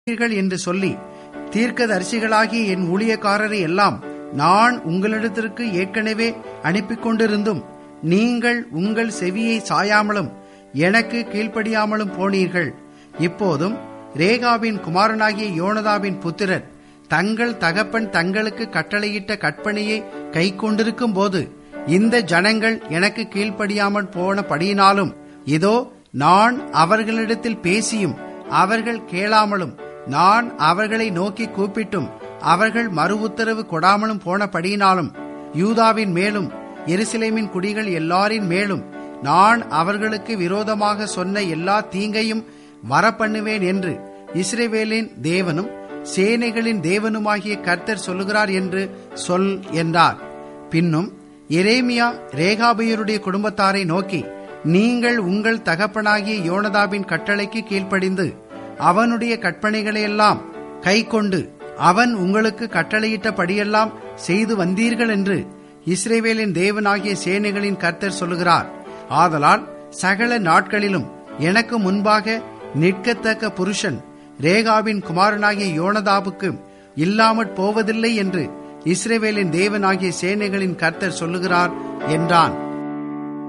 செய்வீர்கள் என்று சொல்லி தீர்க்கதரிசிகளாகிய என் ஊழியக்காரரை எல்லாம் நான் உங்களிடத்திற்கு ஏற்கனவே அனுப்பிக் கொண்டிருந்தும் நீங்கள் உங்கள் செவியை சாயாமலும் எனக்கு கீழ்ப்படியாமலும் போனீர்கள் இப்போதும் ரேகாவின் குமாரனாகிய யோனதாவின் புத்திரர் தங்கள் தகப்பன் தங்களுக்கு கட்டளையிட்ட கற்பனையை கை கொண்டிருக்கும் போது இந்த ஜனங்கள் எனக்கு கீழ்ப்படியாமல் போனபடியினாலும் இதோ நான் அவர்களிடத்தில் பேசியும் அவர்கள் கேளாமலும் நான் அவர்களை நோக்கி கூப்பிட்டும் அவர்கள் மறு உத்தரவு கொடாமலும் போனபடியினாலும் யூதாவின் மேலும் எருசலேமின் குடிகள் எல்லாரின் மேலும் நான் அவர்களுக்கு விரோதமாக சொன்ன எல்லா தீங்கையும் வரப்பண்ணுவேன் என்று இஸ்ரேவேலின் தேவனும் சேனைகளின் தேவனுமாகிய கர்த்தர் சொல்லுகிறார் என்று சொல் என்றார் பின்னும் எரேமியா ரேகாபியருடைய குடும்பத்தாரை நோக்கி நீங்கள் உங்கள் தகப்பனாகிய யோனதாபின் கட்டளைக்கு கீழ்ப்படிந்து அவனுடைய கற்பனைகளையெல்லாம் கை கொண்டு அவன் உங்களுக்கு கட்டளையிட்டபடியெல்லாம் செய்து வந்தீர்கள் என்று இஸ்ரேவேலின் தேவனாகிய சேனைகளின் கர்த்தர் சொல்லுகிறார் ஆதலால் சகல நாட்களிலும் எனக்கு முன்பாக நிற்கத்தக்க புருஷன் ரேகாவின் குமாரனாகிய யோனதாபுக்கு இல்லாமற் போவதில்லை என்று இஸ்ரேவேலின் தேவனாகிய சேனைகளின் கர்த்தர் சொல்லுகிறார் என்றான்